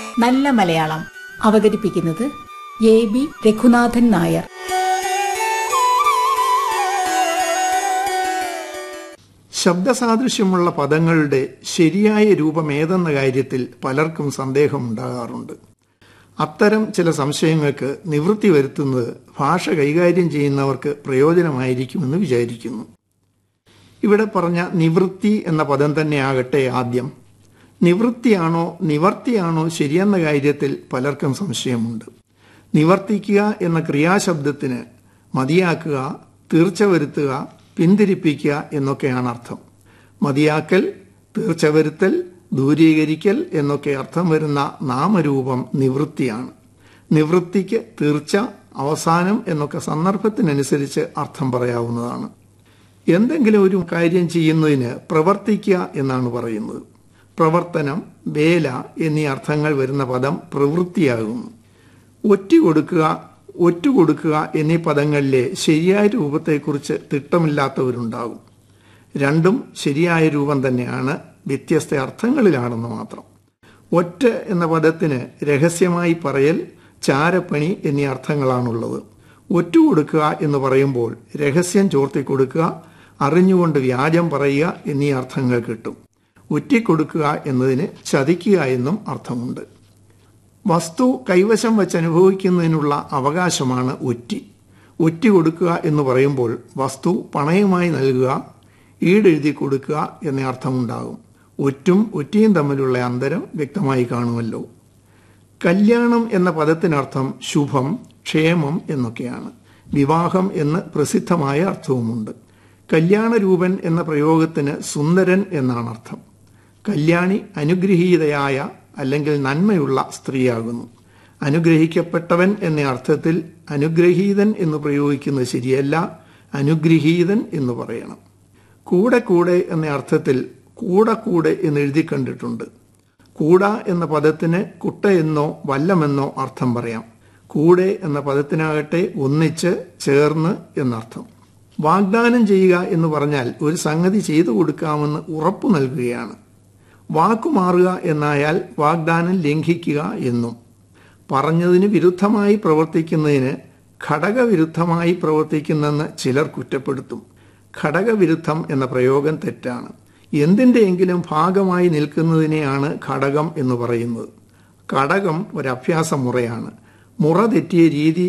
നല്ല മലയാളം അവതരിപ്പിക്കുന്നത് A B Raghunathan Nair ശബ്ദസാദൃശ്യമുള്ള പദങ്ങളുടെ ശരിയായ രൂപം ഏതെന്ന കാര്യത്തിൽ പലർക്കും സന്ദേഹമുണ്ടാകാറുണ്ട് അത്തരം ചില സംശയങ്ങൾക്ക് നിവൃത്തി വരുത്തുന്നത് ഭാഷ കൈകാര്യം ചെയ്യുന്നവർക്ക് പ്രയോജനമായിരിക്കുമെന്ന് വിചാരിക്കുന്നു ഇവിടെ പറഞ്ഞ നിവൃത്തി എന്ന പദം തന്നെയാകട്ടെ ആദ്യം നിവൃത്തിയാണോ നിവർത്തിയാണോ ശരിയെന്ന കാര്യത്തിൽ പലർക്കും സംശയമുണ്ട് നിവർത്തിക്കുക എന്ന ക്രിയാശബ്ദത്തിന് മതിയാക്കുക തീർച്ച വരുത്തുക പിന്തിരിപ്പിക്കുക എന്നൊക്കെയാണ് അർത്ഥം മതിയാക്കൽ തീർച്ച വരുത്തൽ ദൂരീകരിക്കൽ എന്നൊക്കെ അർത്ഥം വരുന്ന നാമരൂപം നിവൃത്തിയാണ് നിവൃത്തിക്ക് തീർച്ച അവസാനം എന്നൊക്കെ സന്ദർഭത്തിനനുസരിച്ച് അർത്ഥം പറയാവുന്നതാണ് എന്തെങ്കിലും ഒരു കാര്യം ചെയ്യുന്നതിന് പ്രവർത്തിക്കുക എന്നാണ് പറയുന്നത് പ്രവർത്തനം വേല എന്നീ അർത്ഥങ്ങൾ വരുന്ന പദം പ്രവൃത്തിയാകുന്നു ഒറ്റ കൊടുക്കുക ഒറ്റ കൊടുക്കുക എന്നീ പദങ്ങളിലെ ശരിയായ രൂപത്തെക്കുറിച്ച് തിട്ടമില്ലാത്തവരുണ്ടാകും രണ്ടും ശരിയായ രൂപം തന്നെയാണ് വ്യത്യസ്ത അർത്ഥങ്ങളിലാണെന്ന് മാത്രം ഒറ്റ എന്ന പദത്തിന് രഹസ്യമായി പറയൽ ചാരപ്പണി എന്നീ അർത്ഥങ്ങളാണുള്ളത് ഒറ്റ കൊടുക്കുക എന്ന് പറയുമ്പോൾ രഹസ്യം ചോർത്തി കൊടുക്കുക അറിഞ്ഞുകൊണ്ട് വ്യാജം പറയുക എന്നീ അർത്ഥങ്ങൾ കിട്ടും ഒറ്റിക്കൊടുക്കുക എന്നതിന് ചതിക്കുക എന്നും അർത്ഥമുണ്ട് വസ്തു കൈവശം വെച്ച് അനുഭവിക്കുന്നതിനുള്ള അവകാശമാണ് ഒറ്റി ഒറ്റി കൊടുക്കുക എന്ന് പറയുമ്പോൾ വസ്തു പണയമായി നൽകുക ഈടെഴുതി കൊടുക്കുക എന്ന അർത്ഥമുണ്ടാകും ഒറ്റും ഒറ്റിയും തമ്മിലുള്ള അന്തരം വ്യക്തമായി കാണുമല്ലോ കല്യാണം എന്ന പദത്തിനർത്ഥം ശുഭം ക്ഷേമം എന്നൊക്കെയാണ് വിവാഹം എന്ന് പ്രസിദ്ധമായ അർത്ഥവുമുണ്ട് കല്യാണരൂപൻ എന്ന പ്രയോഗത്തിന് സുന്ദരൻ എന്നാണ് അർത്ഥം കല്യാണി അനുഗ്രഹീതയായ അല്ലെങ്കിൽ നന്മയുള്ള സ്ത്രീയാകുന്നു അനുഗ്രഹിക്കപ്പെട്ടവൻ എന്ന അർത്ഥത്തിൽ അനുഗ്രഹീതൻ എന്ന് പ്രയോഗിക്കുന്നത് ശരിയല്ല അനുഗ്രഹീതൻ എന്ന് പറയണം കൂടെ കൂടെ എന്ന അർത്ഥത്തിൽ കൂടെ കൂടെ എന്ന് എഴുതി കണ്ടിട്ടുണ്ട് കൂട എന്ന പദത്തിന് കുട്ട എന്നോ വല്ലമെന്നോ അർത്ഥം പറയാം കൂടെ എന്ന പദത്തിനാകട്ടെ ഒന്നിച്ച് ചേർന്ന് എന്നർത്ഥം വാഗ്ദാനം ചെയ്യുക എന്ന് പറഞ്ഞാൽ ഒരു സംഗതി ചെയ്തു കൊടുക്കാമെന്ന് ഉറപ്പു നൽകുകയാണ് വാക്കുമാറുക എന്നായാൽ വാഗ്ദാനം ലംഘിക്കുക എന്നും പറഞ്ഞതിന് വിരുദ്ധമായി പ്രവർത്തിക്കുന്നതിന് ഘടകവിരുദ്ധമായി പ്രവർത്തിക്കുന്നെന്ന് ചിലർ കുറ്റപ്പെടുത്തും ഘടകവിരുദ്ധം എന്ന പ്രയോഗം തെറ്റാണ് എന്തിൻ്റെയെങ്കിലും ഭാഗമായി നിൽക്കുന്നതിനെയാണ് ഘടകം എന്ന് പറയുന്നത് ഘടകം ഒരു അഭ്യാസ മുറയാണ് മുറ തെറ്റിയ രീതി